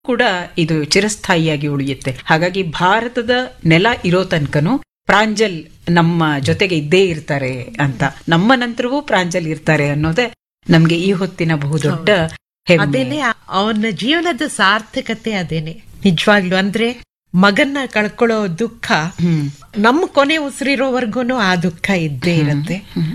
ಕೂಡ ಇದು ಚಿರಸ್ಥಾಯಿಯಾಗಿ ಉಳಿಯುತ್ತೆ ಹಾಗಾಗಿ ಭಾರತದ ನೆಲ ಇರೋ ತನಕನು ಪ್ರಾಂಜಲ್ ನಮ್ಮ ಜೊತೆಗೆ ಇದ್ದೇ ಇರ್ತಾರೆ ಅಂತ ನಮ್ಮ ನಂತರವೂ ಪ್ರಾಂಜಲ್ ಇರ್ತಾರೆ ಅನ್ನೋದೇ ನಮ್ಗೆ ಈ ಹೊತ್ತಿನ ಬಹುದೊಡ್ಡ ಹೆಮ್ಮೆ ಅದೇನೆ ಅವನ ಜೀವನದ ಸಾರ್ಥಕತೆ ಅದೇನೆ ನಿಜವಾಗ್ಲು ಅಂದ್ರೆ ಮಗನ್ನ ಕಳ್ಕೊಳ್ಳೋ ದುಃಖ ಹ್ಮ್ ನಮ್ಮ ಕೊನೆ ಉಸಿರಿರೋವರೆಗೂ ಆ ದುಃಖ ಇದ್ದೇ ಇರುತ್ತೆ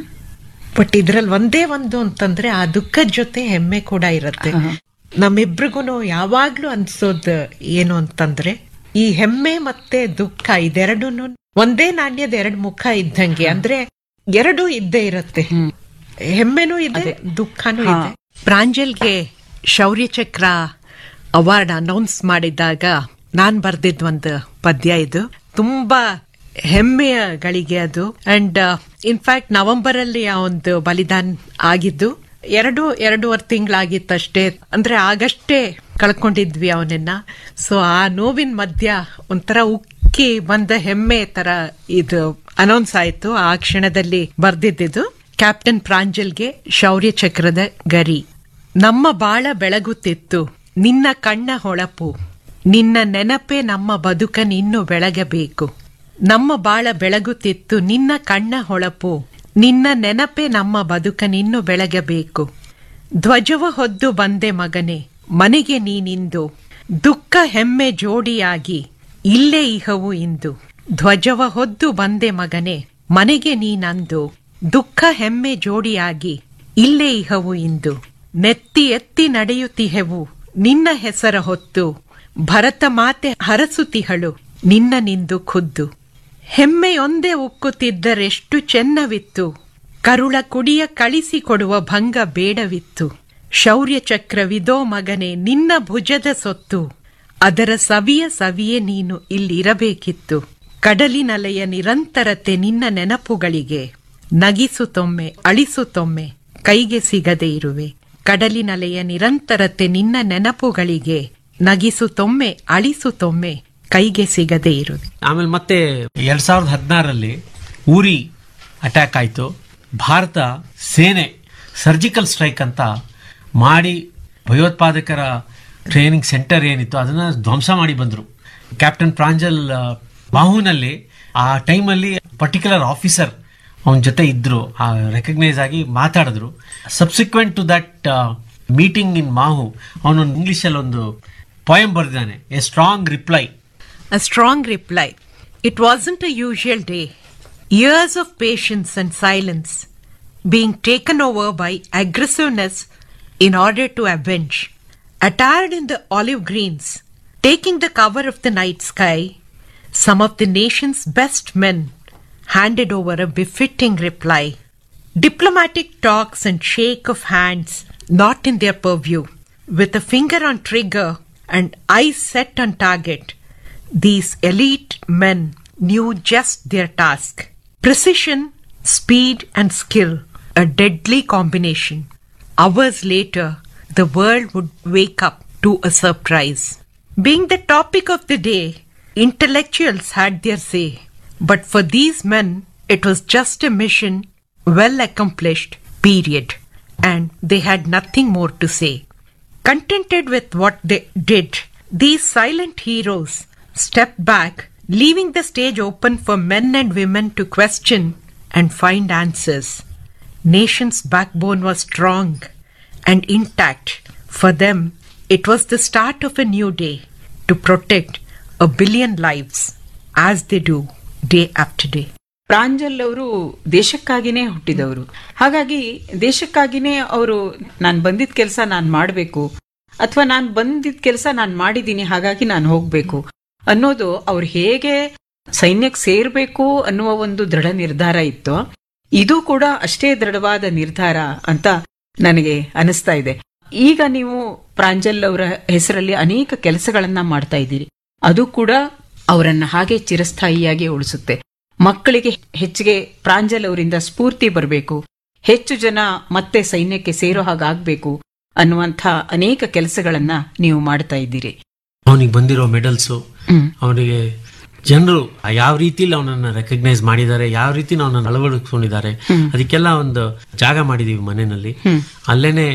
ಬಟ್ ಇದ್ರಲ್ಲಿ ಒಂದೇ ಒಂದು ಅಂತಂದ್ರೆ ಆ ದುಃಖದ ಜೊತೆ ಹೆಮ್ಮೆ ಕೂಡ ಇರುತ್ತೆ ನಮ್ಮಿಬ್ರಿಗೂ ಯಾವಾಗ್ಲೂ ಅನ್ಸೋದ್ ಏನು ಅಂತಂದ್ರೆ ಈ ಹೆಮ್ಮೆ ಮತ್ತೆ ದುಃಖ ಇದೆರಡೂ ಒಂದೇ ನಾಣ್ಯದ ಎರಡ್ ಮುಖ ಇದ್ದಂಗೆ ಅಂದ್ರೆ ಎರಡೂ ಇದ್ದೇ ಇರುತ್ತೆ ಹೆಮ್ಮೆನೂ ಇದೆ ದುಃಖನೂ ಇದೆ ಪ್ರಾಂಜಲ್ಗೆ ಶೌರ್ಯ ಚಕ್ರ ಅವಾರ್ಡ್ ಅನೌನ್ಸ್ ಮಾಡಿದಾಗ ನಾನ್ ಬರ್ದಿದ್ ಒಂದು ಪದ್ಯ ಇದು ತುಂಬಾ ಹೆಮ್ಮೆಯ ಗಳಿಗೆ ಅದು ಅಂಡ್ ಇನ್ಫ್ಯಾಕ್ಟ್ ನವೆಂಬರ್ ಅಲ್ಲಿ ಆ ಒಂದು ಬಲಿದಾನ್ ಆಗಿದ್ದು ಎರಡು ಎರಡೂವರೆ ತಿಂಗಳಾಗಿತ್ತಷ್ಟೇ ಅಂದ್ರೆ ಆಗಷ್ಟೇ ಕಳ್ಕೊಂಡಿದ್ವಿ ಅವನನ್ನ ಸೊ ಆ ನೋವಿನ ಮಧ್ಯ ಒಂಥರ ಉಕ್ಕಿ ಬಂದ ಹೆಮ್ಮೆ ತರ ಇದು ಅನೌನ್ಸ್ ಆಯ್ತು ಆ ಕ್ಷಣದಲ್ಲಿ ಬರ್ದಿದ್ದು ಕ್ಯಾಪ್ಟನ್ ಪ್ರಾಂಜಲ್ಗೆ ಶೌರ್ಯ ಚಕ್ರದ ಗರಿ ನಮ್ಮ ಬಾಳ ಬೆಳಗುತ್ತಿತ್ತು ನಿನ್ನ ಕಣ್ಣ ಹೊಳಪು ನಿನ್ನ ನೆನಪೇ ನಮ್ಮ ಬದುಕನಿನ್ನು ಬೆಳಗಬೇಕು ನಮ್ಮ ಬಾಳ ಬೆಳಗುತ್ತಿತ್ತು ನಿನ್ನ ಕಣ್ಣ ಹೊಳಪು ನಿನ್ನ ನೆನಪೇ ನಮ್ಮ ಬದುಕನಿನ್ನು ಬೆಳಗಬೇಕು ಧ್ವಜವ ಹೊದ್ದು ಬಂದೆ ಮಗನೇ ಮನೆಗೆ ನೀನಿಂದು ದುಃಖ ಹೆಮ್ಮೆ ಜೋಡಿಯಾಗಿ ಇಲ್ಲೇ ಇಹವು ಇಂದು ಧ್ವಜವ ಹೊದ್ದು ಬಂದೆ ಮಗನೇ ಮನೆಗೆ ನೀನಂದು ದುಃಖ ಹೆಮ್ಮೆ ಜೋಡಿಯಾಗಿ ಇಲ್ಲೇ ಇಹವು ಇಂದು ನೆತ್ತಿ ಎತ್ತಿ ನಡೆಯುತ್ತಿಹೆವು ನಿನ್ನ ಹೆಸರ ಹೊತ್ತು ಭರತ ಮಾತೆ ಹರಸುತಿಹಳು ನಿನ್ನ ನಿಂದು ಖುದ್ದು ಹೆಮ್ಮೆಯೊಂದೇ ಉಕ್ಕುತ್ತಿದ್ದರೆಷ್ಟು ಚೆನ್ನವಿತ್ತು ಕರುಳ ಕುಡಿಯ ಕಳಿಸಿಕೊಡುವ ಭಂಗ ಬೇಡವಿತ್ತು ಶೌರ್ಯ ಚಕ್ರವಿದೋ ಮಗನೇ ನಿನ್ನ ಭುಜದ ಸೊತ್ತು ಅದರ ಸವಿಯ ಸವಿಯೇ ನೀನು ಇಲ್ಲಿರಬೇಕಿತ್ತು ಕಡಲಿನಲೆಯ ನಿರಂತರತೆ ನಿನ್ನ ನೆನಪುಗಳಿಗೆ ನಗಿಸುತ್ತೊಮ್ಮೆ ಅಳಿಸುತ್ತೊಮ್ಮೆ ಕೈಗೆ ಸಿಗದೆ ಇರುವೆ ಕಡಲಿನಲೆಯ ನಿರಂತರತೆ ನಿನ್ನ ನೆನಪುಗಳಿಗೆ ನಗಿಸುತ್ತೊಮ್ಮೆ ಅಳಿಸುತ್ತೊಮ್ಮೆ ಕೈಗೆ ಸಿಗದೆ ಇರುವೆ ಆಮೇಲೆ ಮತ್ತೆ ಎರಡ್ ಸಾವಿರದ ಹದಿನಾರರಲ್ಲಿ ಊರಿ ಅಟ್ಯಾಕ್ ಆಯಿತು ಭಾರತ ಸೇನೆ ಸರ್ಜಿಕಲ್ ಸ್ಟ್ರೈಕ್ ಅಂತ ಮಾಡಿ ಭಯೋತ್ಪಾದಕರ ಟ್ರೈನಿಂಗ್ ಸೆಂಟರ್ ಏನಿತ್ತು ಅದನ್ನ ಧ್ವಂಸ ಮಾಡಿ ಬಂದರು ಕ್ಯಾಪ್ಟನ್ ಪ್ರಾಂಜಲ್ ಆ, ಬಾಹುನಲ್ಲಿ ಆ ಟೈಮಲ್ಲಿ ಪರ್ಟಿಕ್ಯುಲರ್ ಆಫೀಸರ್ ಅವನ ಜೊತೆ ಇದ್ರು ರೆಕಗ್ನೈಸ್ ಆಗಿ ಮಾತಾಡಿದ್ರು subsequent to that meeting in Mhow ಅವನು ಇಂಗ್ಲಿಷಲ್ಲಿ ಒಂದು ಪೋಯಂ ಬರೆದಿದ್ದಾನೆ a strong reply A strong reply. It wasn't a usual day. Years of patience and silence being taken over by aggressiveness in order to avenge. Attired in the olive greens, taking the cover of the night sky, some of the nation's best men handed over a befitting reply. Diplomatic talks and shake of hands not in their purview, with a finger on trigger and eyes set on target. These elite men knew just their task. Precision, speed, and skill, a deadly combination. Hours later, the world would wake up to a surprise. Being the topic of the day, intellectuals had their say. But for these men, it was just a mission well accomplished, period. And they had nothing more to say. Contented with what they did, these silent heroes stepped back, leaving the stage open for men and women to question and find answers. Nation's backbone was strong and intact. For them, it was the start of a new day to protect a billion lives as they do day after day. Pranjal ಅವರು ದೇಶಕ್ಕಾಗಿನೇ ಹುಟ್ಟಿದವರು ಹಾಗಾಗಿ ದೇಶಕ್ಕಾಗಿನೇ ಅವರು ನಾನು ಬಂದಿದ್ದ ಕೆಲಸ ನಾನು ಮಾಡಬೇಕು ಅಥವಾ ನಾನು ಬಂದಿದ್ದ ಕೆಲಸ ನಾನು ಮಾಡಿದ್ದೀನಿ ಹಾಗಾಗಿ ನಾನು ಹೋಗ್ಬೇಕು ಅನ್ನೋದು ಅವ್ರು ಹೇಗೆ ಸೈನ್ಯಕ್ಕೆ ಸೇರ್ಬೇಕು ಅನ್ನುವ ಒಂದು ದೃಢ ನಿರ್ಧಾರ ಇತ್ತು ಇದು ಕೂಡ ಅಷ್ಟೇ ದೃಢವಾದ ನಿರ್ಧಾರ ಅಂತ ನನಗೆ ಅನಿಸ್ತಾ ಇದೆ ಈಗ ನೀವು ಪ್ರಾಂಜಲ್ ಅವರ ಹೆಸರಲ್ಲಿ ಅನೇಕ ಕೆಲಸಗಳನ್ನ ಮಾಡ್ತಾ ಇದ್ದೀರಿ ಅದು ಕೂಡ ಅವರನ್ನ ಹಾಗೆ ಚಿರಸ್ಥಾಯಿಯಾಗಿ ಉಳಿಸುತ್ತೆ ಮಕ್ಕಳಿಗೆ ಹೆಚ್ಚಿಗೆ ಪ್ರಾಂಜಲ್ ಅವರಿಂದ ಸ್ಫೂರ್ತಿ ಬರಬೇಕು ಹೆಚ್ಚು ಜನ ಮತ್ತೆ ಸೈನ್ಯಕ್ಕೆ ಸೇರೋ ಹಾಗಾಗ್ಬೇಕು ಅನ್ನುವಂಥ ಅನೇಕ ಕೆಲಸಗಳನ್ನ ನೀವು ಮಾಡ್ತಾ ಇದ್ದೀರಿ ಅವನಿಗೆ ಬಂದಿರೋ ಮೆಡಲ್ಸು ಅವನಿಗೆ ಜನರು ಯಾವ ರೀತಿಲಿ ಅವನನ್ನ ರೆಕಗ್ನೈಸ್ ಮಾಡಿದ್ದಾರೆ ಯಾವ ರೀತಿ ಅವನನ್ನ ಅಳವಡಿಸ್ಕೊಂಡಿದ್ದಾರೆ ಅದಕ್ಕೆಲ್ಲ ಒಂದು ಜಾಗ ಮಾಡಿದೀವಿ ಮನೆಯಲ್ಲಿ ಅಲ್ಲೇನೆ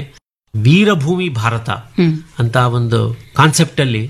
ವೀರಭೂಮಿ ಭಾರತ ಹ್ಮ್ ಅಂತ ಒಂದು ಕಾನ್ಸೆಪ್ಟ್ ಅಲ್ಲಿ